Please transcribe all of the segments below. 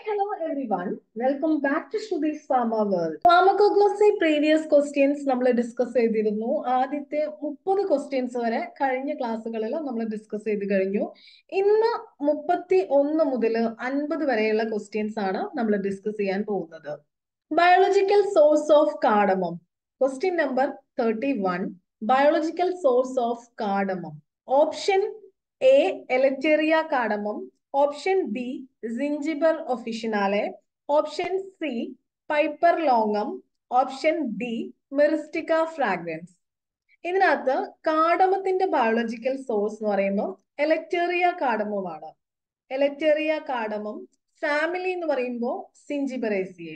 hello everyone. Welcome back to Shrudi's Pharma World. Pharmacognosy previous questions നമ്മൾ discuss ചെയ്തിരുന്നു ആദ്യത്തെ മുപ്പത് ക്വസ്റ്റ്യൻസ് വരെ കഴിഞ്ഞ ക്ലാസ്സുകളിൽ നമ്മൾ ഡിസ്കസ് ചെയ്ത് കഴിഞ്ഞു ഇന്ന് മുപ്പത്തി ഒന്ന് മുതൽ അൻപത് വരെയുള്ള ക്വസ്റ്റ്യൻസ് ആണ് നമ്മൾ ഡിസ്കസ് ചെയ്യാൻ പോകുന്നത് biological source of cardamom question number thirty one biological source of cardamom option A Elettaria cardamom option B Zingiber officinale option C Piper longum option D Myristica fragrans ഇതിനകത്ത് കാടമത്തിന്റെ ബയോളജിക്കൽ സോഴ്സ് എന്ന് പറയുമ്പോൾ എലക്ടേറിയ കാടമമാണ് എലക്ടേറിയ കാടമം family എന്ന് പറയുമ്പോൾ സിഞ്ചിബറേസിയെ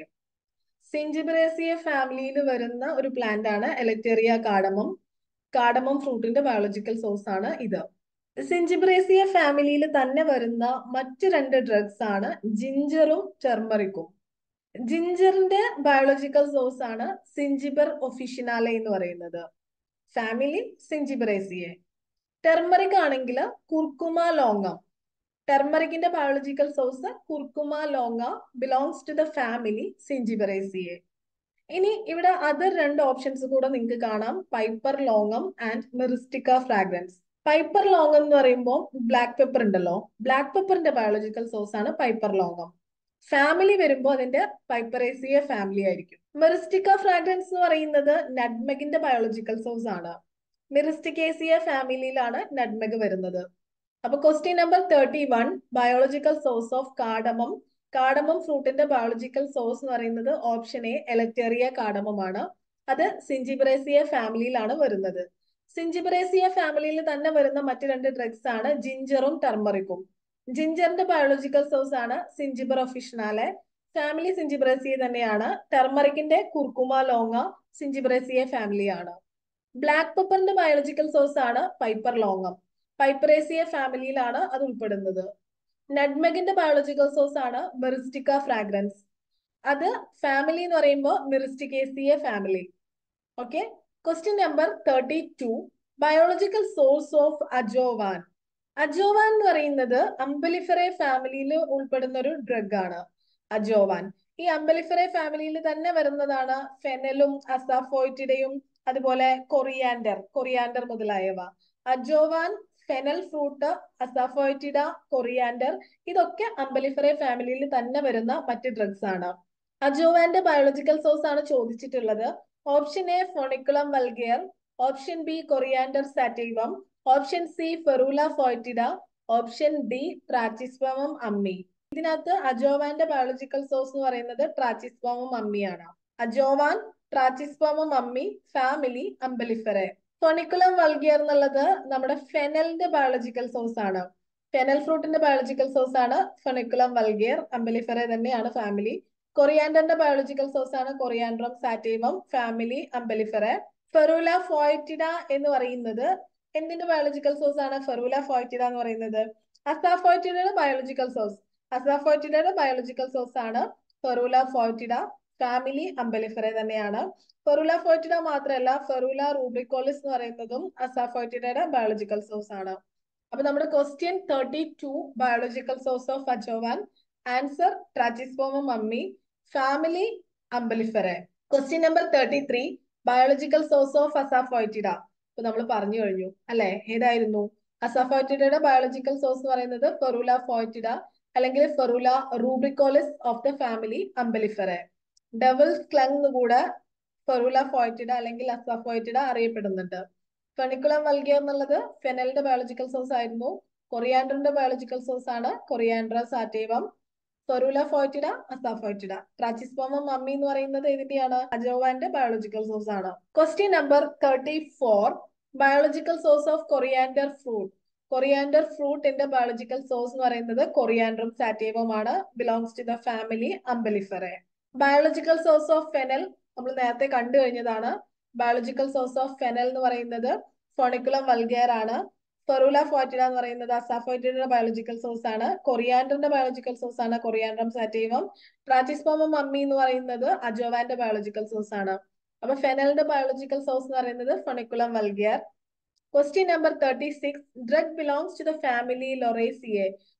സിഞ്ചിബറേസിയ ഫാമിലിയിൽ വരുന്ന ഒരു plant ആണ് എലക്ടേറിയ കാടമം കാടമം ഫ്രൂട്ടിന്റെ ബയോളജിക്കൽ സോഴ്സ് ആണ് ഇത് സിഞ്ചിബ്രേസിയ ഫാമിലിയിൽ തന്നെ വരുന്ന മറ്റ് രണ്ട് ഡ്രഗ്സ് ആണ് ജിഞ്ചറും ടെർമറിക്കും ജിഞ്ചറിന്റെ ബയോളജിക്കൽ സോഴ്സ് ആണ് സിഞ്ചിബർ ഒഫിഷ്യനാലെ എന്ന് പറയുന്നത് ഫാമിലി സിഞ്ചിബ്രേസിയെ ടെർമറിക് ആണെങ്കിൽ കുർക്കുമ ലോങ്ങം ടെർമറിക്കിന്റെ biological source Curcuma longa belongs to the family Zingiberaceae ഇനി ഇവിടെ അതർ രണ്ട് ഓപ്ഷൻസ് കൂടെ നിങ്ങൾക്ക് കാണാം Piper longum and Myristica fragrans Piper long എന്ന് പറയുമ്പോൾ ബ്ലാക്ക് പെപ്പർ ഉണ്ടല്ലോ ബ്ലാക്ക് പെപ്പറിന്റെ ബയോളജിക്കൽ സോഴ്സ് ആണ് പൈപ്പർ ലോങ്ങം ഫാമിലി വരുമ്പോൾ അതിന്റെ പൈപ്പറേസിയ ഫാമിലി ആയിരിക്കും മെറിസ്റ്റിക്ക ഫ്രാഗ്രൻസ് എന്ന് പറയുന്നത് നഡ്മെഗിന്റെ ബയോളജിക്കൽ സോഴ്സ് ആണ് മെറിസ്റ്റിക്കേസിയ ഫാമിലിയിലാണ് നഡ്മെഗ് വരുന്നത് അപ്പൊ question number thirty one biological source of cardamom cardamom ഫ്രൂട്ടിന്റെ ബയോളജിക്കൽ സോഴ്സ് എന്ന് പറയുന്നത് ഓപ്ഷൻ എ എലക്ടേറിയ കാഡമമാണ് അത് സിഞ്ചിബ്രേസിയ ഫാമിലിയിലാണ് വരുന്നത് സിഞ്ചിബ്രേസിയ ഫാമിലിയിൽ തന്നെ വരുന്ന മറ്റു രണ്ട് ഡ്രഗ്സ് ആണ് ജിഞ്ചറും ടെർമറിക്കും ജിഞ്ചറിന്റെ ബയോളജിക്കൽ സോഴ്സ് ആണ് സിഞ്ചിബർ ഒഫിഷ്യനാലെ ഫാമിലി സിഞ്ചിബ്രേസിയ തന്നെയാണ് ടെർമറിക്കിന്റെ കുർക്കുമ ലോങ്ങ സിഞ്ചിബ്രേസിയ ഫാമിലിയാണ് ബ്ലാക്ക് പെപ്പറിന്റെ ബയോളജിക്കൽ സോഴ്സ് ആണ് പൈപ്പർ ലോങ്ങം പൈപ്പറേസിയ ഫാമിലിയിലാണ് അത് ഉൾപ്പെടുന്നത് നഡ്മെഗിന്റെ ബയോളജിക്കൽ സോഴ്സ് ആണ് മെറിസ്റ്റിക്ക ഫ്രാഗ്രൻസ് അത് ഫാമിലി എന്ന് പറയുമ്പോൾ Myristicaceae family okay question number thirty two biological source of ajowan ajowan എന്ന് പറയുന്നത് അംബലിഫറെ ഫാമിലിയിൽ ഉൾപ്പെടുന്ന ഒരു ഡ്രഗ് ആണ് അജോവാൻ ഈ അംബലിഫറെ ഫാമിലിയിൽ തന്നെ വരുന്നതാണ് ഫെനലും അസാഫോയിറ്റിഡയും അതുപോലെ കൊറിയാൻഡർ കൊറിയാൻഡർ മുതലായവ ajowan fennel fruit asafoetida coriander ഇതൊക്കെ അംബലിഫറെ ഫാമിലിയിൽ തന്നെ വരുന്ന മറ്റ് ഡ്രഗ്സ് ആണ് അജോവാന്റെ ബയോളജിക്കൽ സോഴ്സ് ആണ് ചോദിച്ചിട്ടുള്ളത് option A Foeniculum vulgare option B coriander sativum option C Ferula foetida option D Trachyspermum ammi ഇതിനകത്ത് അജോവാന്റെ ബയോളജിക്കൽ സോഴ്സ് എന്ന് പറയുന്നത് ട്രാച്ചിസ്പമം അമ്മിയാണ് അജോവാൻ ട്രാച്ചിസ്പമം അമ്മി ഫാമിലി അംബലിഫറെ ഫോണിക്കുളം വൽഗിയർ എന്നുള്ളത് നമ്മുടെ ഫെനലിന്റെ ബയോളജിക്കൽ സോഴ്സ് ആണ് ഫെനൽ ഫ്രൂട്ടിന്റെ ബയോളജിക്കൽ സോഴ്സ് ആണ് ഫൊണിക്കുളം വൽഗിയർ അംബലിഫറെ തന്നെയാണ് ഫാമിലി കൊറിയാൻഡറിന്റെ ബയോളജിക്കൽ സോഴ്സ് ആണ് കൊറിയാൻഡ്രം സാറ്റീമം ഫാമിലി അംബലിഫറെ ഫെറൂല ഫോയ്റ്റിഡ എന്ന് പറയുന്നത് എന്തിന്റെ ബയോളജിക്കൽ സോഴ്സ് ആണ് ഫെറൂല ഫോയ്റ്റിഡ എന്ന് പറയുന്നത് അസാഫോയ്റ്റിഡയുടെ ബയോളജിക്കൽ സോഴ്സ് അസാഫോയ്റ്റിഡയുടെ ബയോളജിക്കൽ സോഴ്സ് ആണ് ഫെറൂല ഫോയ്റ്റിഡ ഫാമിലി അംബലിഫറെ തന്നെയാണ് ഫെറൂല ഫോയ്റ്റിഡ മാത്രമല്ല ഫെറൂല റൂബ്രിക്കോളിസ് എന്ന് പറയുന്നതും അസാഫോയ്റ്റിഡയുടെ ബയോളജിക്കൽ സോഴ്സ് ആണ് അപ്പൊ നമ്മുടെ question thirty two biological source of ajowan answer Trachyspermum ammi family Umbelliferae question number thirty three biological source of asafoetida ഇപ്പൊ നമ്മൾ പറഞ്ഞു കഴിഞ്ഞു അല്ലെ ഏതായിരുന്നു അസാഫോയിറ്റിഡയുടെ ബയോളജിക്കൽ സോഴ്സ് എന്ന് പറയുന്നത് ഫെറൂല ഫോയിറ്റിഡ അല്ലെങ്കിൽ Ferula rubricaulis of the family Umbelliferae ഡബിൾസ് ക്ലങ് കൂടെ ഫെറൂല ഫോയിറ്റിഡ അല്ലെങ്കിൽ അസാഫോയിറ്റിഡ അറിയപ്പെടുന്നുണ്ട് ഫെണിക്കുളം വൽഗിയ എന്നുള്ളത് ഫെനലിന്റെ ബയോളജിക്കൽ സോഴ്സ് ആയിരുന്നു കൊറിയാൻഡറിന്റെ ബയോളജിക്കൽ സോഴ്സ് ആണ് കൊറിയാൻഡ്ര സാറ്റേവം ഫെറൂല ഫോയിറ്റിഡ അസാഫോയിറ്റിഡ ട്രാച്ചിസ്പോമം മമ്മി എന്ന് പറയുന്നത് ഏതിന്റെയാണ് അജോവാന്റെ ബയോളജിക്കൽ സോഴ്സ് ആണ് question number thirty four biological source of coriander fruit coriander ഫ്രൂട്ടിന്റെ ബയോളജിക്കൽ സോഴ്സ് എന്ന് പറയുന്നത് കൊറിയാൻഡറും സാറ്റേവം ആണ് belongs to the family Umbelliferae biological source of fennel നമ്മൾ നേരത്തെ കണ്ടു കഴിഞ്ഞതാണ് ബയോളജിക്കൽ സോഴ്സ് ഓഫ് ഫെനൽ എന്ന് പറയുന്നത് ഫോണിക്കുളം വൽഗിയർ ആണ് ഫെറൂല ഫോയിറ്റിഡ എന്ന് പറയുന്നത് അസാഫോയിറ്റിയുടെ ബയോളജിക്കൽ സോഴ്സ് ആണ് കൊറിയാൻഡറിന്റെ ബയോളജിക്കൽ സോഴ്സ് ആണ് കൊറിയാൻഡ്രം സാറ്റീവം ട്രാറ്റിസ്പോമം മമ്മി എന്ന് പറയുന്നത് അജോവാന്റെ ബയോളജിക്കൽ സോഴ്സ് ആണ് അപ്പൊ ഫെനലിന്റെ ബയോളജിക്കൽ സോഴ്സ് എന്ന് പറയുന്നത് Foeniculum vulgare question number thirty six drug belongs to the family Lauraceae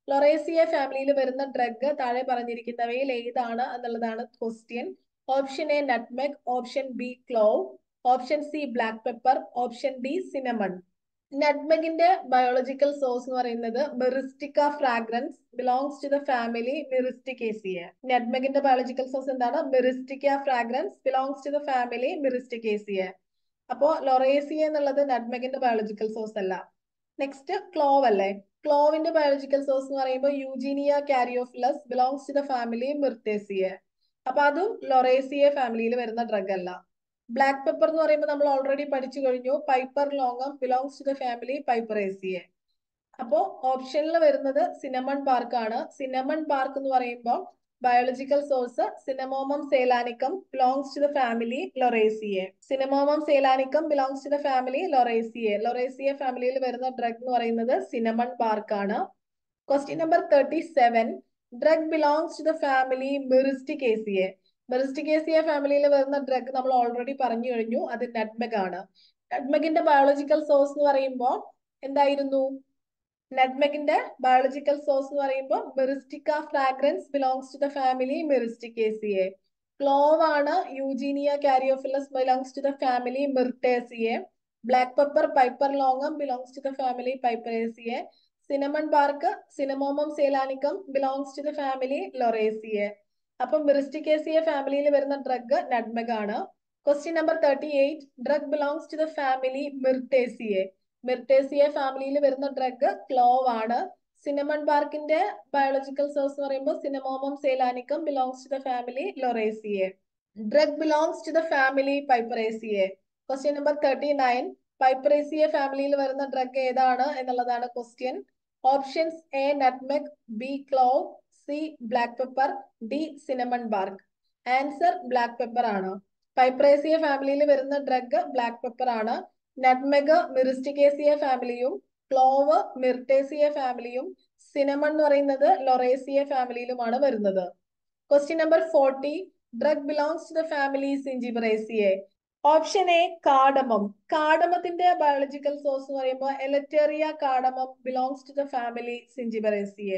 Lauraceae ഫാമിലിയിൽ വരുന്ന ഡ്രഗ് താഴെ പറഞ്ഞിരിക്കുന്നവയിൽ ഏതാണ് എന്നുള്ളതാണ് question option A nutmeg option B clove option C black pepper option D cinnamon നട്ട്മെഗിന്റെ ബയോളജിക്കൽ സോഴ്സ് എന്ന് പറയുന്നത് Myristica fragrans belongs to the family Myristicaceae നട്ട്മെഗിന്റെ ബയോളജിക്കൽ സോഴ്സ് എന്താണ് Myristica fragrans belongs to the family Myristicaceae അപ്പോ Lauraceae എന്നുള്ളത് നട്ട്മെഗിന്റെ biological source അല്ല next clove അല്ലേ ക്ലോവിന്റെ ബയോളജിക്കൽ സോഴ്സ് എന്ന് പറയുമ്പോൾ Eugenia caryophyllus belongs to the family Myrtaceae അപ്പൊ അതും ലൊറേസിയ ഫാമിലിയിൽ വരുന്ന ഡ്രഗ് അല്ല ബ്ലാക്ക് പെപ്പർ എന്ന് പറയുമ്പോൾ നമ്മൾ ഓൾറെഡി പഠിച്ചു കഴിഞ്ഞു Piper longum belongs to the family Piperaceae അപ്പോ ഓപ്ഷനിൽ വരുന്നത് സിനമൺ പാർക്ക് ആണ് സിനമൺ പാർക്ക് എന്ന് പറയുമ്പോൾ biological source Cinnamomum zeylanicum belongs to the family Lauraceae Cinnamomum zeylanicum belongs to the family Lauraceae Lauraceae ഫാമിലിയിൽ വരുന്ന ഡ്രഗ് എന്ന് പറയുന്നത് സിനമൺ പാർക്ക് ആണ് question number thirty seven drug belongs to the family Myristicaceae Myristicaceae ഫാമിലിയിൽ വരുന്ന drug നമ്മൾ already പറഞ്ഞു കഴിഞ്ഞു അത് നട്ട്മെഗ് ആണ് നട്ട്മെഗിന്റെ ബയോളജിക്കൽ സോഴ്സ് എന്ന് പറയുമ്പോൾ എന്തായിരുന്നു നട്ട്മെഗിന്റെ ബയോളജിക്കൽ സോഴ്സ് എന്ന് പറയുമ്പോൾ Myristica fragrans belongs to the family Myristicaceae clove ആണ് Eugenia caryophyllus belongs to the family Myrtaceae black pepper Piper longum belongs to the family Piperaceae cinnamon bark Cinnamomum zeylanicum belongs to the family Lauraceae അപ്പൊ Myristicaceae ഫാമിലിയിൽ വരുന്ന drug nutmeg ആണ് question number thirty eight drug belongs to the family Myrtaceae Myrtaceae ഫാമിലിയിൽ വരുന്ന drug clove ആണ് cinnamon പാർക്കിന്റെ biological source എന്ന് പറയുമ്പോൾ Cinnamomum zeylanicum belongs to the family Lauraceae drug belongs to the family Piperaceae question number thirty nine Piperaceae ഫാമിലിയിൽ വരുന്ന drug ഏതാണ് എന്നുള്ളതാണ് question options A nutmeg B clove C black pepper D cinnamon bark answer black pepper ആണ് Piperaceae ഫാമിലിയിൽ വരുന്ന drug black pepper ആണ് നട്മെഗ് മിറിസ്റ്റിക്കേസിയ ഫാമിലിയും clove മിർട്ടേസിയ ഫാമിലിയും സിനമൺ എന്ന് പറയുന്നത് ലൊറേസിയ ഫാമിലിയിലുമാണ് വരുന്നത് question number forty drug belongs to the family Zingiberaceae option A cardamom കാഡമത്തിന്റെ ബയോളജിക്കൽ സോഴ്സ് എന്ന് പറയുമ്പോൾ Elettaria cardamom belongs to the family Zingiberaceae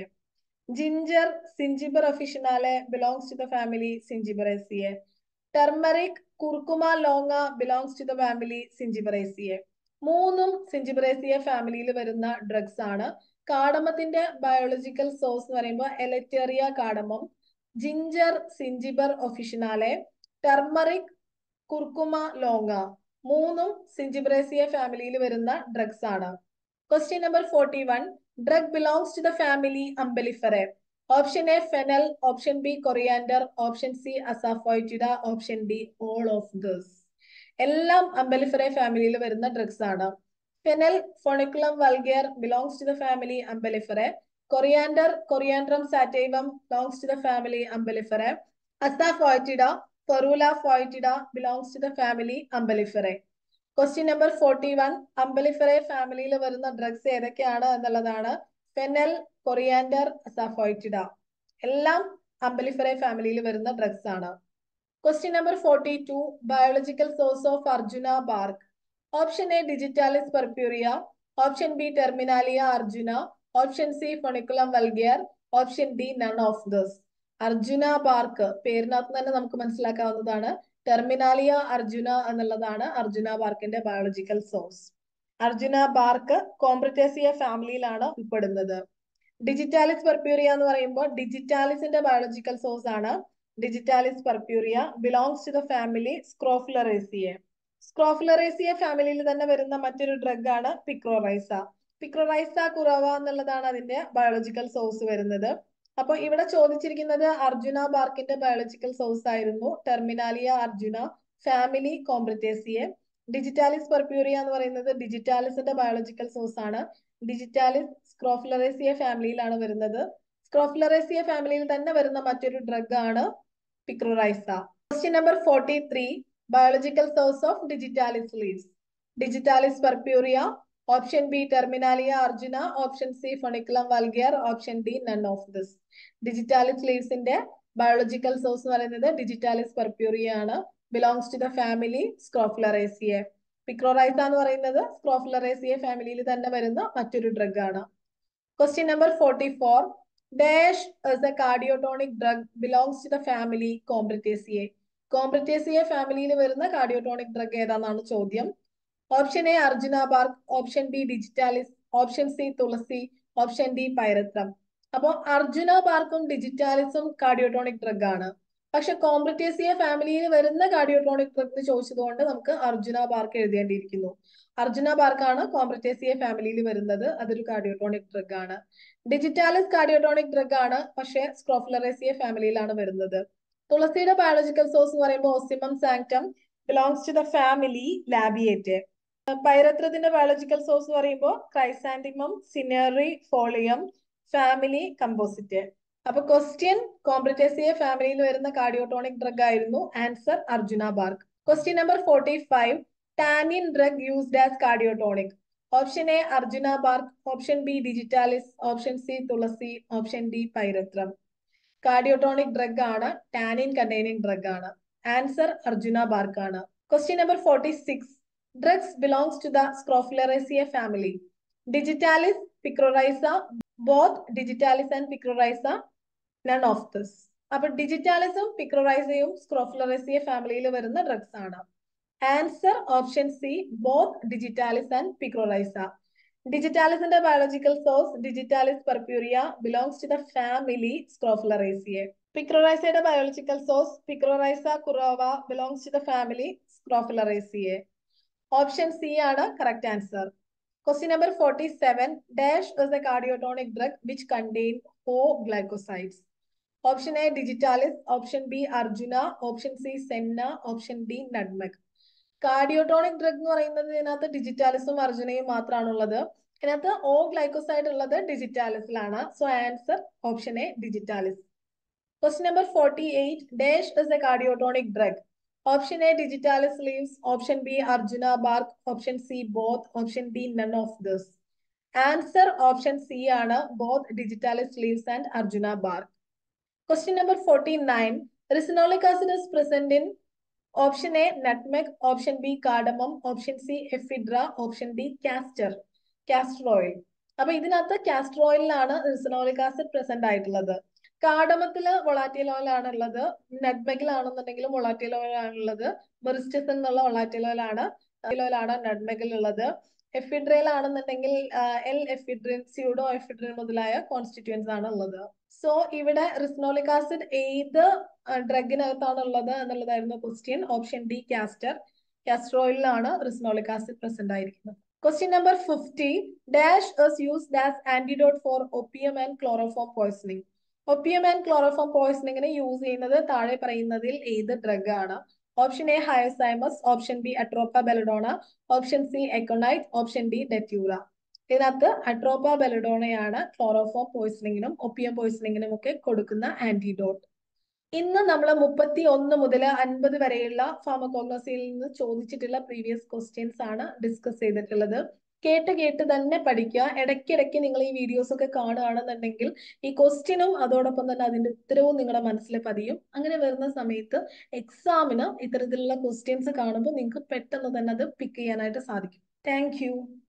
ginger Zingiber officinale belongs to the family Zingiberaceae turmeric Curcuma longa belongs to the family Zingiberaceae മൂന്നും Zingiberaceae ഫാമിലിയിൽ വരുന്ന drugs ആണ് കാഡമത്തിന്റെ biological source എന്ന് പറയുമ്പോൾ Elettaria cardamom ginger Zingiber officinale turmeric Curcuma longa മൂന്നും Zingiberaceae ഫാമിലിയിൽ വരുന്ന drugs ആണ് question number forty one drug belongs to the family Umbelliferae option A fennel option B coriander option C asafoetida option D all of this എല്ലാം Umbelliferae ഫാമിലിയിൽ വരുന്ന drugs ആണ് fennel Foeniculum vulgare belongs to the family Umbelliferae coriander Coriandrum sativum belongs to the family Umbelliferae asafoetida Ferula foetida belongs to the family Umbelliferae question number forty one Umbelliferae ഫാമിലിയിൽ വരുന്ന drugs ഏതൊക്കെയാണ് എന്നുള്ളതാണ് fennel coriander അസാഫോയിറ്റിഡ എല്ലാം Umbelliferae ഫാമിലിയിൽ വരുന്ന drugs ആണ് question number forty two biological source of Arjuna bark option A Digitalis purpurea option B Terminalia arjuna option C Foeniculum vulgare option D none of this Arjuna bark പേരിനകത്ത് തന്നെ നമുക്ക് മനസ്സിലാക്കാവുന്നതാണ് ടെർമിനാലിയ അർജുന എന്നുള്ളതാണ് അർജുന ബാർക്കിന്റെ biological source Arjuna bark Combretaceae ഫാമിലിയിലാണ് ഉൾപ്പെടുന്നത് Digitalis purpurea എന്ന് പറയുമ്പോൾ ഡിജിറ്റാലിസിന്റെ ബയോളജിക്കൽ സോഴ്സ് ആണ് Digitalis purpurea belongs to the family Scrophulariaceae Scrophulariaceae ഫാമിലിയിൽ തന്നെ വരുന്ന മറ്റൊരു ഡ്രഗ് ആണ് പിക്രോറൈസ പിക്രോറൈസ കുറവ എന്നുള്ളതാണ് അതിന്റെ ബയോളജിക്കൽ സോഴ്സ് വരുന്നത് അപ്പൊ ഇവിടെ ചോദിച്ചിരിക്കുന്നത് അർജുന ബാർക്കിന്റെ ബയോളജിക്കൽ സോഴ്സ് ആയിരുന്നു Terminalia arjuna family Combretaceae Digitalis purpurea എന്ന് പറയുന്നത് ഡിജിറ്റാലിസിന്റെ ബയോളജിക്കൽ സോഴ്സ് ആണ് ഡിജിറ്റാലിസ് സ്ക്രോഫ്ലറേസിയ ഫാമിലിയിലാണ് വരുന്നത് സ്ക്രോഫ്ലറേസിയ ഫാമിലിയിൽ തന്നെ വരുന്ന മറ്റൊരു ഡ്രഗ് ആണ് Picrorhiza question number forty three biological source of Digitalis leaves Digitalis purpurea option B Terminalia arjuna option C Foeniculum vulgare option D none of this Digitalis ലീവ്സിന്റെ biological source എന്ന് പറയുന്നത് ഡിജിറ്റാലിസ് പെർപ്യൂറിയ ആണ് belongs to the family സ്ക്രോഫ്ലറേസിയെ Picrorhiza എന്ന് പറയുന്നത് സ്ക്രോഫ്ലറേസിയ ഫാമിലിയിൽ തന്നെ വരുന്ന മറ്റൊരു ഡ്രഗ് ആണ് Question number 44. Dash is a cardiotonic drug belongs to the family Combretaceae. Combretaceae ഫാമിലിയിൽ വരുന്ന കാർഡിയോട്ടോണിക് ഡ്രഗ് ഏതാണെന്നാണ് ചോദ്യം option A Arjuna bark option B Digitalis option C tulsi option D pyrethrum അപ്പോൾ അർജുന ബാർക്കും ഡിജിറ്റാലിസും കാർഡിയോട്ടോണിക് ഡ്രഗ് ആണ് പക്ഷെ കോംബ്രറ്റേസിയ ഫാമിലിയിൽ വരുന്ന കാർഡിയോട്ടോണിക് ഡ്രഗ് ചോദിച്ചതുകൊണ്ട് നമുക്ക് അർജുന ബാർക്ക് എഴുതേണ്ടിയിരിക്കുന്നു അർജുന ബാർക്കാണ് കോംബ്രറ്റേസിയ ഫാമിലിയിൽ വരുന്നത് അതൊരു കാർഡിയോട്ടോണിക് ഡ്രഗ് ആണ് ഡിജിറ്റാലിസ് കാർഡിയോട്ടോണിക് ഡ്രഗ് ആണ് പക്ഷെ സ്ക്രോഫ്ലറേസിയ ഫാമിലിയിലാണ് വരുന്നത് തുളസിയുടെ ബയോളജിക്കൽ സോഴ്സ് എന്ന് പറയുമ്പോൾ Ocimum sanctum belongs to the family Labiatae പൈരത്രത്തിന്റെ ബയോളജിക്കൽ സോഴ്സ് എന്ന് പറയുമ്പോൾ Chrysanthemum cinerariaefolium family Compositae അപ്പൊ ക്വസ്റ്റ്യൻ കോംബ്രറ്റേസിയ ഫാമിലിയിൽ വരുന്ന കാർഡിയോട്ടോണിക് ഡ്രഗ് ആയിരുന്നു answer Arjuna bark question number forty five tannin drug used as cardiotonic option A Arjuna bark option B Digitalis option C tulsi option D pyrethrum cardiotonic drug ആണ് tannin containing drug ആണ് answer Arjuna bark ആണ് question number forty six drugs belongs to the Scrophulariaceae family Digitalis Picrorhiza both Digitalis and Picrorhiza none of this അപ്പൊ ഡിജിറ്റാലിസും പിക്രോറൈസയും Scrophulariaceae ഫാമിലിയിൽ വരുന്ന drugs ആണ് answer option C both Digitalis and Picrorhiza ഡിജിറ്റാലിസിന്റെ biological source Digitalis purpurea belongs to the family Scrophulariaceae പിക്രോറൈസയുടെ biological source Picrorhiza kurroa belongs to the family Scrophulariaceae option C ആണ് correct answer question number forty seven dash is a cardiotonic drug which contain O glycosides option A digitalis option B Arjuna option C senna option D nutmeg cardiotonic drug എന്ന് പറയുന്നത് ഇതിനകത്ത് ഡിജിറ്റാലിസും അർജുനയും മാത്രമാണ് ഉള്ളത് ഇതിനകത്ത് O glycoside ഉള്ളത് ഡിജിറ്റാലിസിലാണ് so answer option A Digitalis question number forty eight dash is a cardiotonic drug option A Digitalis leaves option B Arjuna bark option C both option D none of this answer option C ആണ് both Digitalis leaves and Arjuna bark question number forty nine ricinoleic acid is present in option A nutmeg option B cardamom option C Ephedra option D castor castor oil അപ്പൊ ഇതിനകത്ത് castor ഓയിലാണ് റിസിനോളിക് acid present ആയിട്ടുള്ളത് കാഡമത്തില് volatile oil ആണ് ഉള്ളത് നട്മെഗിലാണെന്നുണ്ടെങ്കിലും volatile oil ആണുള്ളത് മെറിസ്റ്റസ് എന്നുള്ള volatile oil ആണ് ഓയിലാണ് നട്മെഗിൽ ഉള്ളത് എഫിഡ്രയിൽ ആണെന്നുണ്ടെങ്കിൽ എൽ എഫിഡ്രിൻ സ്യൂഡോ എഫിഡ്രിൻ മുതലായ കോൺസ്റ്റിറ്റ്യൂൻസ് ആണ് ഉള്ളത് സോ ഇവിടെ റിസ്നോളിക് ആസിഡ് ഏത് ഡ്രഗിനകത്താണ് ഉള്ളത് എന്നുള്ളതായിരുന്നു question option D castor castor ഓയിലാണ് റിസ്നോളിക് ആസിഡ് പ്രസന്റ് ആയിരിക്കുന്നത് question number fifty dash is used as antidote for opium and chloroform poisoning opium and chloroform പോയ്സണിങ്ങിന് യൂസ് ചെയ്യുന്നത് താഴെ പറയുന്നതിൽ ഏത് ഡ്രഗ് ആണ് option A Hyoscyamus option B Atropa belladonna option C aconite option D Datura ഇതിനകത്ത് അട്രോപ്പ ബെലഡോണയാണ് chloroform പോയ്സണിങ്ങിനും Opium പോയ്സണിങ്ങിനും ഒക്കെ കൊടുക്കുന്ന ആന്റിഡോട്ട് ഇന്ന് നമ്മൾ മുപ്പത്തി ഒന്ന് മുതൽ അൻപത് വരെയുള്ള ഫാമക്കോഗ്നോസിയിൽ നിന്ന് ചോദിച്ചിട്ടുള്ള പ്രീവിയസ് ക്വസ്റ്റ്യൻസ് ആണ് ഡിസ്കസ് ചെയ്തിട്ടുള്ളത് കേട്ട് കേട്ട് തന്നെ പഠിക്കുക ഇടയ്ക്കിടയ്ക്ക് നിങ്ങൾ ഈ വീഡിയോസ് ഒക്കെ കാണുകയാണെന്നുണ്ടെങ്കിൽ ഈ ക്വസ്റ്റ്യനും അതോടൊപ്പം തന്നെ അതിന്റെ ഉത്തരവും നിങ്ങളുടെ മനസ്സിൽ പതിയും അങ്ങനെ വരുന്ന സമയത്ത് എക്സാമിന് ഇത്തരത്തിലുള്ള ക്വസ്റ്റ്യൻസ് കാണുമ്പോൾ നിങ്ങൾക്ക് പെട്ടെന്ന് തന്നെ അത് പിക്ക് ചെയ്യാനായിട്ട് സാധിക്കും താങ്ക്